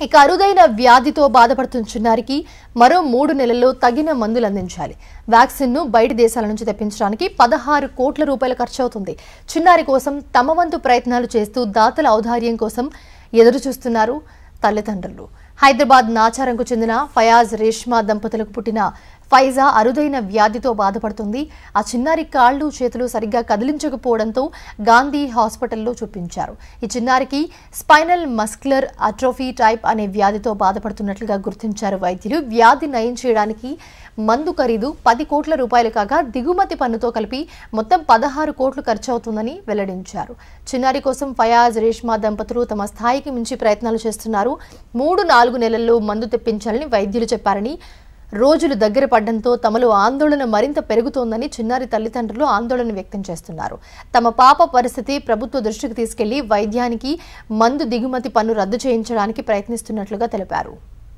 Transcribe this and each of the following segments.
ఇక అరుదైన వ్యాధితో బాధపడుతున్న చిన్నారికి మరో మూడు నెలల్లో తగిన మందులు అందించాలి వ్యాక్సిన్ ను బయటి దేశాల నుంచి తెప్పించడానికి పదహారు కోట్ల రూపాయలు ఖర్చవుతుంది చిన్నారి కోసం తమ వంతు ప్రయత్నాలు చేస్తూ దాతల ఔదార్యం కోసం ఎదురు చూస్తున్నారు తల్లిదండ్రులు హైదరాబాద్ నాచారంకు చెందిన ఫయాజ్ రేష్మా దంపతులకు పుట్టిన ఫైజా అరుదైన వ్యాధితో బాధపడుతుంది ఆ చిన్నారి కాళ్ళు చేతులు సరిగ్గా కదిలించకపోవడంతో గాంధీ హాస్పిటల్లో చూపించారు ఈ చిన్నారికి స్పైనల్ మస్కులర్ అట్రోఫీ టైప్ అనే వ్యాధితో బాధపడుతున్నట్లుగా గుర్తించారు వైద్యులు వ్యాధి నయం చేయడానికి మందు ఖరీదు పది కోట్ల రూపాయలు కాగా దిగుమతి పన్నుతో కలిపి మొత్తం పదహారు కోట్లు ఖర్చవుతుందని వెల్లడించారు చిన్నారి కోసం ఫయాజ్ రేష్మా దంపతులు తమ స్థాయికి మించి ప్రయత్నాలు చేస్తున్నారు మూడు నాలుగు నెలల్లో మందు తెప్పించాలని వైద్యులు చెప్పారని రోజులు దగ్గర పడడంతో తమలో ఆందోళన మరింత పెరుగుతోందని చిన్నారి తల్లిదండ్రులు ఆందోళన వ్యక్తం చేస్తున్నారు తమ పాప పరిస్థితి ప్రభుత్వ దృష్టికి తీసుకెళ్లి వైద్యానికి మందు దిగుమతి పన్ను రద్దు చేయించడానికి ప్రయత్నిస్తున్నట్లుగా తెలిపారు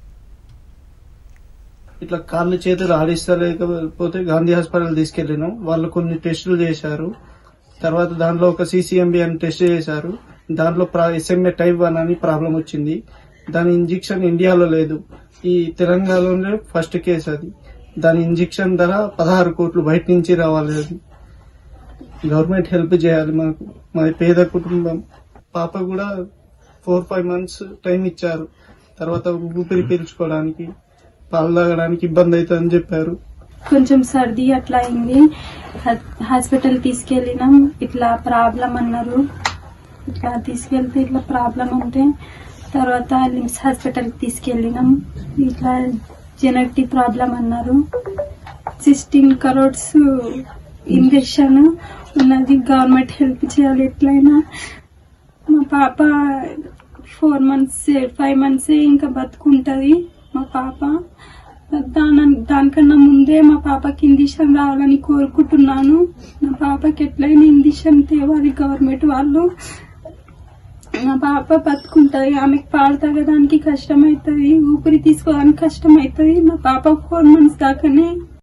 ఇట్లా కాళ్ళు చేతులు ఆడిస్తలేకపోతే గాంధీ హాస్పిటల్ తీసుకెళ్లినాం వాళ్ళు కొన్ని టెస్టులు చేశారు తర్వాత దాంట్లో ఒక సిసిఎంబి అని టెస్ట్ చేశారు దాంట్లో ఎస్ఎంఏ టైప్ వన్ అని ప్రాబ్లం వచ్చింది దాని ఇంజెక్షన్ ఇండియాలో లేదు ఈ తెలంగాణలోనే ఫస్ట్ కేసు అది దాని ఇంజెక్షన్ ధర పదహారు కోట్లు బయట నుంచి రావాలి అది గవర్నమెంట్ హెల్ప్ చేయాలి మాకు మాది పేద కుటుంబం పాప కూడా ఫోర్ ఫైవ్ మంత్స్ టైం ఇచ్చారు తర్వాత ఊపిరి పీల్చుకోవడానికి పాలు తాగడానికి ఇబ్బంది అవుతుందని చెప్పారు కొంచెం సర్ది అట్లా అయింది హ- హాస్పిటల్ తీసుకెళ్ళినాం ఇట్లా ప్రాబ్లం అన్నారు ఇట్లా తీసుకెళ్తే ఇట్లా ప్రాబ్లం అంటే తర్వాత లిమ్స్ హాస్పిటల్ తీసుకెళ్ళినాం ఇట్లా జెనెటిక్ ప్రాబ్లం అన్నారు సిక్స్టీన్ కరోడ్స్ ఇంజెక్షన్ ఉన్నది గవర్నమెంట్ హెల్ప్ చేయాలి ఎట్లయినా మా పాప ఫోర్ మంత్స్ ఫైవ్ మంత్స్ ఇంకా బతుకుంటది మా పాప దాని దానికన్నా ముందే మా పాపకి ఇండిషన్ రావాలని కోరుకుంటున్నాను మా పాపకి ఎట్లయినా ఇండిషన్ తేవాలి గవర్నమెంట్ వాళ్ళు మా పాప బతుకుంటది ఆమెకి పాలు తాగడానికి కష్టమవుతుంది ఊపిరి తీసుకోవడానికి కష్టమవుతుంది మా పాప ఫోర్ మంత్స్ దాకానే